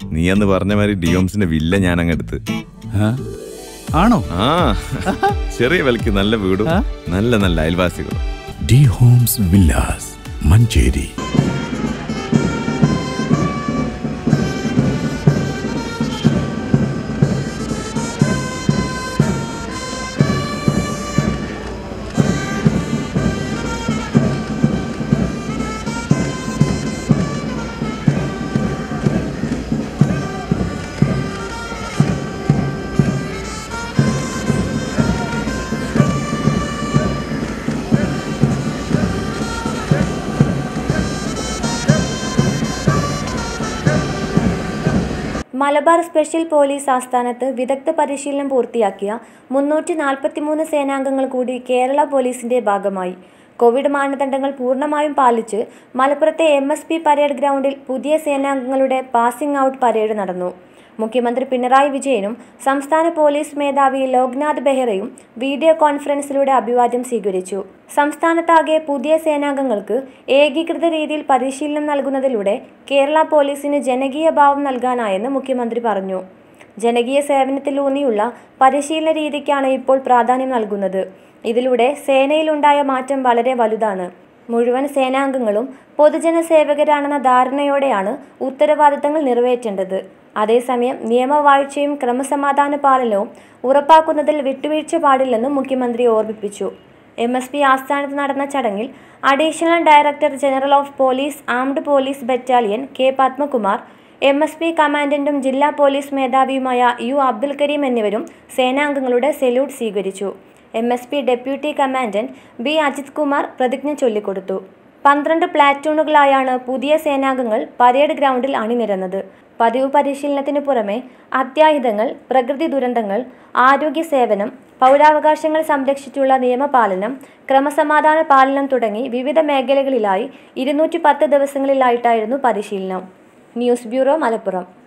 നീ അന്ന് പറഞ്ഞ മാതിരി ഡിയോംസിന്റെ വില്ല ഞാൻ അങ്ങ് എടുത്ത് ആ? ആണോ ആ ചെറിയ വിലക്ക് നല്ല വീടും നല്ല നല്ല അയൽവാസികളും D homes villas Manjeri Malabar special police ആസ്ഥാനത്ത് വിദഗ്ധ പരിശീലനം പൂർത്തിയാക്കിയ മുന്നൂറ്റി നാൽപ്പത്തിമൂന്ന് സേനാംഗങ്ങൾ കൂടി കേരള പോലീസിന്റെ ഭാഗമായി കോവിഡ് മാനദണ്ഡങ്ങൾ പൂർണ്ണമായും പാലിച്ച് മലപ്പുറത്തെ എം എസ് പി പരേഡ് ഗ്രൗണ്ടിൽ പുതിയ സേനാംഗങ്ങളുടെ പാസിംഗ് ഔട്ട് പരേഡ് നടന്നു മുഖ്യമന്ത്രി പിണറായി വിജയനും സംസ്ഥാന പോലീസ് മേധാവി ലോക്നാഥ് ബെഹ്റയും വീഡിയോ കോൺഫറൻസിലൂടെ അഭിവാദ്യം സ്വീകരിച്ചു സംസ്ഥാനത്താകെ പുതിയ സേനാംഗങ്ങൾക്ക് ഏകീകൃത രീതിയിൽ പരിശീലനം നൽകുന്നതിലൂടെ കേരള പോലീസിന് ജനകീയ ഭാവം നൽകാനായെന്ന് മുഖ്യമന്ത്രി പറഞ്ഞു ജനകീയ സേവനത്തിലൂന്നിയുള്ള പരിശീലന രീതിക്കാണ് ഇപ്പോൾ പ്രാധാന്യം നൽകുന്നത് ഇതിലൂടെ സേനയിലുണ്ടായ മാറ്റം വളരെ വലുതാണ് മുഴുവൻ സേനാംഗങ്ങളും പൊതുജന സേവകരാണെന്ന ധാരണയോടെയാണ് ഉത്തരവാദിത്തങ്ങൾ നിറവേറ്റേണ്ടത് അതേസമയം നിയമവാഴ്ചയും ക്രമസമാധാന പാലനവും ഉറപ്പാക്കുന്നതിൽ വിട്ടുവീഴ്ച പാടില്ലെന്നും മുഖ്യമന്ത്രി ഓർമ്മിപ്പിച്ചു എം എസ് പി ആസ്ഥാനത്ത് നടന്ന ചടങ്ങിൽ additional director general of police armed police battalion K Padmakumar M S P കമാൻഡന്റും ജില്ലാ പോലീസ് മേധാവിയുമായ യു അബ്ദുൽ കരീം എന്നിവരും സേനാംഗങ്ങളുടെ സല്യൂട്ട് സ്വീകരിച്ചു M S P deputy commandant B Ajith Kumar പ്രതിജ്ഞ ചൊല്ലിക്കൊടുത്തു പന്ത്രണ്ട് പ്ലാറ്റൂണുകളായാണ് പുതിയ സേനാംഗങ്ങൾ പരേഡ് ഗ്രൗണ്ടിൽ അണിനിരന്നത് പതിവ് പരിശീലനത്തിന് പുറമെ അത്യാഹിതങ്ങൾ പ്രകൃതി ദുരന്തങ്ങൾ ആരോഗ്യ സേവനം പൗരാവകാശങ്ങൾ സംരക്ഷിച്ചുള്ള നിയമപാലനം ക്രമസമാധാന പാലനം തുടങ്ങി വിവിധ മേഖലകളിലായി ഇരുന്നൂറ്റി പത്ത് ദിവസങ്ങളിലായിട്ടായിരുന്നു പരിശീലനം ന്യൂസ് ബ്യൂറോ മലപ്പുറം